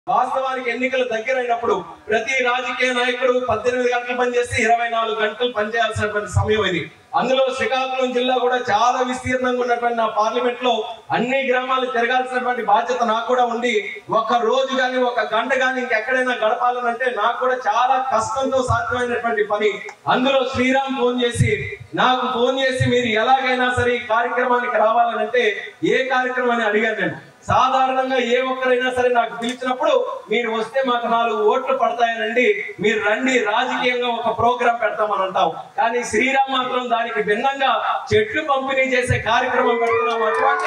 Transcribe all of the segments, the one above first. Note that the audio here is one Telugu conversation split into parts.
వాస్తవానికి ఎన్నికలు దగ్గరైనప్పుడు ప్రతి రాజకీయ నాయకుడు పద్దెనిమిది గంటలు పనిచేసి ఇరవై నాలుగు గంటలు పనిచేయాల్సినటువంటి సమయం ఇది అందులో శ్రీకాకుళం జిల్లా కూడా చాలా విస్తీర్ణంగా ఉన్నటువంటి నా పార్లమెంట్ లో అన్ని గ్రామాలు తిరగాల్సినటువంటి బాధ్యత నాకు కూడా ఉంది ఒక రోజు గాని ఒక గంట గాని ఇంకెక్కడైనా గడపాలనంటే నాకు కూడా చాలా కష్టంతో సాధ్యమైనటువంటి పని అందులో శ్రీరామ్ ఫోన్ చేసి నాకు ఫోన్ చేసి మీరు ఎలాగైనా సరే ఈ కార్యక్రమానికి రావాలనంటే ఏ కార్యక్రమం అని అడిగాను నేను సాధారణంగా ఏ ఒక్కరైనా సరే నాకు పిలిచినప్పుడు మీరు వస్తే మాకు నాలుగు ఓట్లు పడతాయనండి మీరు రండి రాజకీయంగా ఒక ప్రోగ్రాం పెడతామని అంటాం కానీ శ్రీరామ్ మాత్రం దానికి భిన్నంగా చెట్లు పంపిణీ చేసే కార్యక్రమం పెడుతున్నాం అటువంటి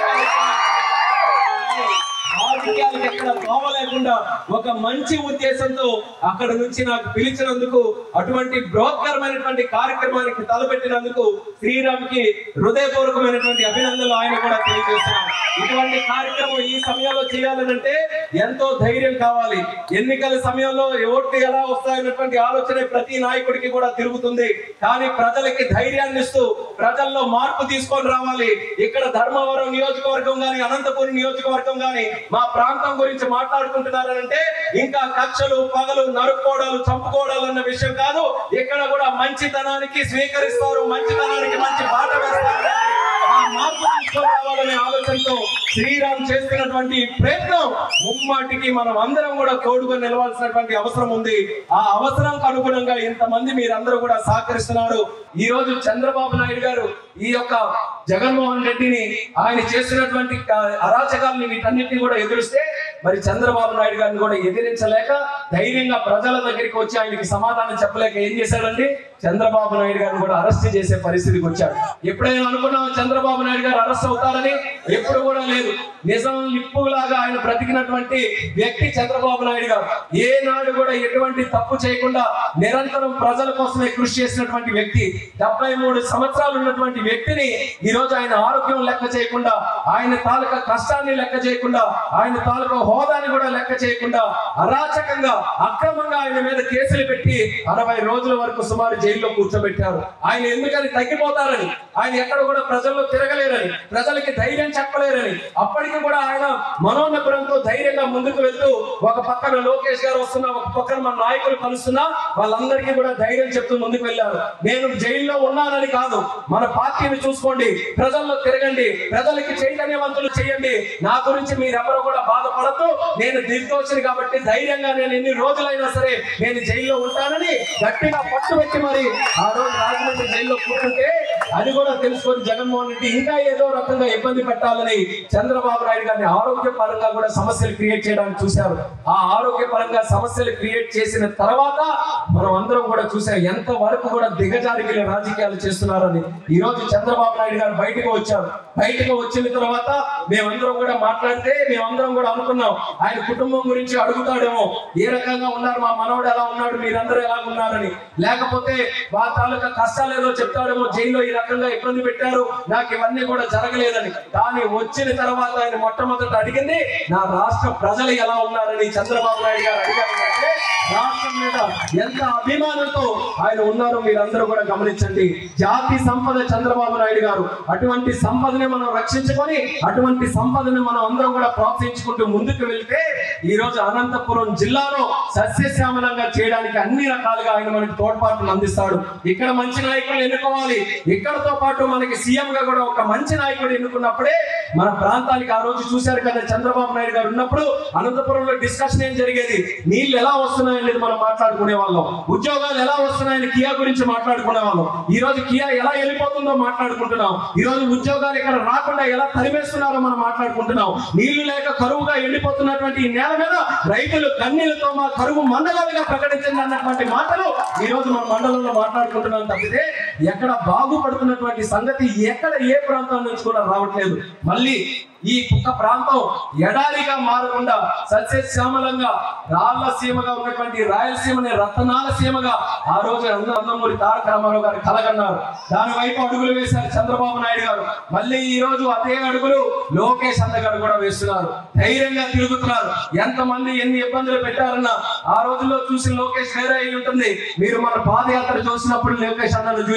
కార్యక్రమాన్ని రాజకీయాలకు ఎక్కడ తోవ లేకుండా ఒక మంచి ఉద్దేశంతో అక్కడ నుంచి నాకు పిలిచినందుకు అటువంటి బృహత్కరమైనటువంటి కార్యక్రమానికి తలపెట్టినందుకు శ్రీరామ్ కి హృదయపూర్వకమైనటువంటి అభినందనలు ఆయన కూడా తెలియజేస్తున్నాం ఇటువంటి కార్యక్రమం ఈ సమయంలో చేయాలనంటే ఎంతో ధైర్యం కావాలి ఎన్నికల సమయంలో ఓట్లు ఎలా వస్తాయన్నటువంటి ఆలోచన ప్రతి నాయకుడికి కూడా తిరుగుతుంది కానీ ప్రజలకి ధైర్యాన్ని ఇస్తూ ప్రజల్లో మార్పు తీసుకొని రావాలి ఇక్కడ ధర్మవరం నియోజకవర్గం గాని అనంతపురం నియోజకవర్గం గాని మా ప్రాంతం గురించి మాట్లాడుకుంటున్నారంటే ఇంకా కక్షలు పగలు నరుక్కోవడాలు చంపుకోవడాలు అన్న విషయం కాదు ఇక్కడ కూడా మంచితనానికి స్వీకరిస్తారు మంచితనానికి మంచి బాట వేస్తారు ఆ మార్పు తీసుకొని రావాలనే ఆలోచనతో శ్రీరామ్ చేస్తున్నటువంటి ప్రయత్నం ముమ్మాటికి మనం అందరం కూడా తోడుగా నిలవాల్సినటువంటి అవసరం ఉంది ఆ అవసరంకు అనుగుణంగా ఇంతమంది మీరందరూ కూడా సహకరిస్తున్నారు ఈ రోజు చంద్రబాబు నాయుడు గారు ఈ యొక్క జగన్మోహన్ రెడ్డిని ఆయన చేస్తున్నటువంటి క- అరాచకాలని వీటన్నిటిని కూడా ఎదురిస్తే మరి చంద్రబాబు నాయుడు గారిని కూడా ఎదిరించలేక ధైర్యంగా ప్రజల దగ్గరికి వచ్చి ఆయనకి సమాధానం చెప్పలేక ఏం చేశాడండి చంద్రబాబు నాయుడు గారిని కూడా అరెస్ట్ చేసే పరిస్థితికి వచ్చాడు ఎప్పుడైనా అనుకున్నాం చంద్రబాబు నాయుడు గారు అరెస్ట్ అవుతారని ఎప్పుడు కూడా లేదు నిజం నిప్పులాగా ఆయన బ్రతికినటువంటి వ్యక్తి చంద్రబాబు నాయుడు గారు ఏనాడు కూడా ఎటువంటి తప్పు చేయకుండా నిరంతరం ప్రజల కోసమే కృషి చేసినటువంటి వ్యక్తి డెబ్బై మూడు సంవత్సరాలు ఉన్నటువంటి వ్యక్తిని ఈ రోజు ఆయన ఆరోగ్యం లెక్క చేయకుండా ఆయన తాలూకా కష్టాన్ని లెక్క చేయకుండా ఆయన తాలూకా హోదాని కూడా లెక్క చేయకుండా అరాచకంగా అక్రమంగా ఆయన మీద కేసులు పెట్టి అరవై రోజుల వరకు సుమారు జైల్లో కూర్చోబెట్టారు ఆయన ఎందుకని తగ్గిపోతారని ఆయన ఎక్కడ కూడా ప్రజల్లో తిరగలేరని ప్రజలకి ధైర్యం చెప్పలేరని అప్పటికి కూడా ఆయన మనోన్నపురంతో ధైర్యంగా ముందుకు వెళ్తూ ఒక పక్కన లోకేష్ గారు వస్తున్నా ఒక పక్కన మన నాయకులు కలుస్తున్నా వాళ్ళందరికీ కూడా ధైర్యం చెప్తూ ముందుకు వెళ్ళారు నేను జైల్లో ఉన్నానని కాదు మన పార్టీని చూసుకోండి ప్రజల్లో తిరగండి ప్రజలకి చైతన్యవంతులు చేయండి నా గురించి మీరెవరూ కూడా బాధపడద్దు నేను నిర్దోషిని కాబట్టి ధైర్యంగా నేను ఎన్ని రోజులైనా సరే నేను జైల్లో ఉంటానని గట్టిగా పట్టుబెట్టి మరి ఆ రోజు రాజమండ్రి జైల్లో కూర్చుంటే అది కూడా తెలుసుకొని జగన్మోహన్ రెడ్డి ఇంకా ఏదో రకంగా ఇబ్బంది పెట్టాలని చంద్రబాబు నాయుడు గారిని ఆరోగ్య పరంగా కూడా సమస్యలు క్రియేట్ చేయడానికి చూశారు ఆ ఆరోగ్య పరంగా సమస్యలు క్రియేట్ చేసిన తర్వాత మనం అందరం కూడా చూసాం ఎంత వరకు కూడా దిగజారికి రాజకీయాలు చేస్తున్నారని ఈ రోజు చంద్రబాబు నాయుడు గారు బయటకు వచ్చారు బయటకు వచ్చిన తర్వాత మేమందరం కూడా మాట్లాడితే మేమందరం కూడా అనుకున్నాం ఆయన కుటుంబం గురించి అడుగుతాడేమో ఏ రకంగా ఉన్నారు మా మనవడు ఎలా ఉన్నాడు మీరందరూ ఎలా ఉన్నారని లేకపోతే మా తాలూకా కష్టాలు ఏదో చెప్తాడేమో జైల్లో ఈ రకంగా ఇబ్బంది పెట్టారు నాకు ఇవన్నీ కూడా జరగలేదని కానీ వచ్చిన తర్వాత ఆయన మొట్టమొదట అడిగింది నా రాష్ట్ర ప్రజలు ఎలా ఉన్నారని చంద్రబాబు నాయుడు గారు అడిగారు అంటే రాష్ట్రం మీద ఎంత అభిమానంతో ఆయన ఉన్నారో మీరందరూ కూడా గమనించండి జాతి సంపద చంద్రబాబు నాయుడు గారు అటువంటి సంపదని మనం రక్షించుకొని అటువంటి సంపదని మనం అందరం కూడా ప్రోత్సహించుకుంటూ ముందుకు వెళ్తే ఈ రోజు అనంతపురం జిల్లాలో సస్యశ్యామలంగా చేయడానికి అన్ని రకాలుగా ఆయన మనకి తోడ్పాటును అందిస్తాడు ఇక్కడ మంచి నాయకులు ఎన్నుకోవాలి ఇక్కడతో పాటు మనకి సీఎం గా కూడా ఒక మంచి నాయకుడు ఎన్నుకున్నప్పుడే మన ప్రాంతానికి ఆ రోజు చూశారు కదా చంద్రబాబు నాయుడు గారు ఉన్నప్పుడు అనంతపురంలో డిస్కషన్ ఏం జరిగేది నీళ్లు ఎలా వస్తున్నాయనేది మనం మాట్లాడుకునే వాళ్ళం ఉద్యోగాలు ఎలా వస్తున్నాయని కియా గురించి మాట్లాడుకునే వాళ్ళం ఈ రోజు కియా ఎలా వెళ్ళిపోతుందో మాట్లాడుకుంటున్నాం ఈ రోజు ఉద్యోగాలు ఇక్కడ రాకుండా ఎలా తరిమేస్తున్నారో మనం మాట్లాడుకుంటున్నాం నీళ్లు లేక కరువుగా ఎండిపోతున్నటువంటి ఈ నేల మీద రైతులు కన్నీళ్లతో మా కరువు మండలాలుగా ప్రకటించింది అన్నటువంటి మాటలు ఈ రోజు మన మండలంలో మాట్లాడుకుంటున్నాం తప్పితే ఎక్కడ బాగుపడుతున్నటువంటి సంగతి ఎక్కడ ఏ ప్రాంతం నుంచి కూడా రావట్లేదు మళ్ళీ ఈ ఒక్క ప్రాంతం ఎడారిగా మారకుండా సస్యశ్యామలంగా రాళ్ల సీమగా ఉన్నటువంటి రాయలసీమని రతనాల సీమగా ఆ రోజు అన్న- నందమూరి తారక రామారావు గారు కలగన్నారు దాని వైపు అడుగులు వేశారు చంద్రబాబు నాయుడు గారు మళ్ళీ ఈ రోజు అదే అడుగులు లోకేష్ అన్న గారు కూడా వేస్తున్నారు ధైర్యంగా తిరుగుతున్నారు ఎంతమంది ఎన్ని ఇబ్బందులు పెట్టారన్నా ఆ రోజుల్లో చూసి లోకేష్ వేరే అయి ఉంటుంది మీరు మన పాదయాత్ర చూసినప్పుడు లోకేష్ అన్నను చూసి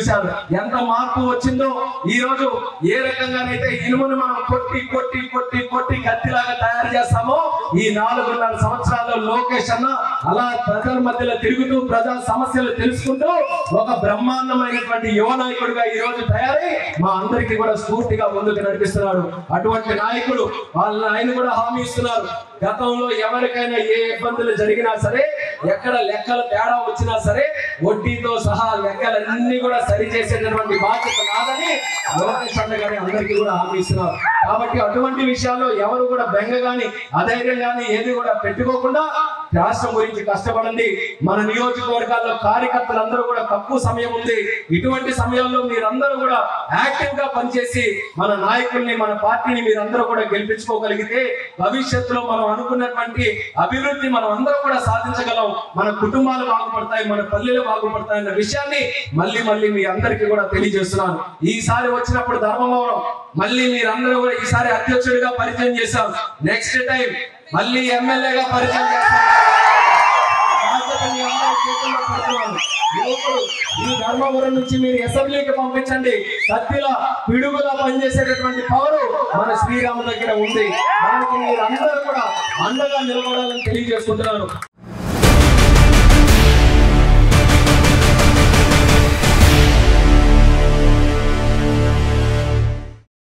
చూశారు ఎంత మార్పు వచ్చిందో ఈ రోజు ఏ రకంగానైతే ఇనుమును మనం కొట్టి కొట్టి కొట్టి కొట్టి కత్తిలాగా తయారు చేస్తామో ఈ నాలుగున్నర సంవత్సరాల్లో లోకేష్ అన్న అలా ప్రజల మధ్యలో తిరుగుతూ ప్రజా సమస్యలు తెలుసుకుంటూ ఒక బ్రహ్మాండమైనటువంటి యువ నాయకుడిగా ఈ రోజు తయారై మా అందరికీ కూడా స్ఫూర్తిగా ముందుకు నడిపిస్తున్నాడు అటువంటి నాయకుడు వాళ్ళ ఆయన కూడా హామీ ఇస్తున్నారు గతంలో ఎవరికైనా ఏ ఇబ్బందులు జరిగినా సరే ఎక్కడ లెక్కల తేడా వచ్చినా సరే వడ్డీతో సహా లెక్కలన్నీ కూడా సరి చేసేటటువంటి బాధ్యత నాదని లోకేష్ అన్న గారి అందరికీ కూడా హామీ ఇస్తున్నారు కాబట్టి అటువంటి విషయాల్లో ఎవరు కూడా బెంగ గాని అధైర్యం గాని ఏది కూడా పెట్టుకోకుండా రాష్ట్రం గురించి కష్టపడండి మన నియోజకవర్గాల్లో కార్యకర్తలందరూ కూడా తక్కువ సమయం ఉంది ఇటువంటి సమయంలో మీరందరూ కూడా యాక్టివ్ గా పనిచేసి మన నాయకుల్ని మన పార్టీని మీరందరూ కూడా గెలిపించుకోగలిగితే భవిష్యత్తులో మనం అనుకున్నటువంటి అభివృద్ధి మనం అందరం కూడా సాధించగలం మన కుటుంబాలు బాగుపడతాయి మన పల్లెలు బాగుపడతాయి అన్న విషయాన్ని మళ్ళీ మళ్ళీ మీ అందరికీ కూడా తెలియజేస్తున్నాను ఈసారి వచ్చినప్పుడు ధర్మవరం మళ్ళీ మీరందరూ కూడా ఈసారి అధ్యక్షుడిగా పరిచయం చేశాం నెక్స్ట్ టైం మళ్ళీ ఎమ్మెల్యేగా పరిచయం చేస్తాం బాధ్యత మీ అందరి చేతుల్లో పెడుతున్నాను. యువకుడు, ఈ ధర్మవరం నుంచి మీరు అసెంబ్లీకి పంపించండి కత్తిల పిడుగులా పనిచేసేటటువంటి పవర్ మన శ్రీరాము దగ్గర ఉంది దానికి మీరు అందరూ కూడా అండగా నిలబడాలని తెలియజేసుకుంటున్నాను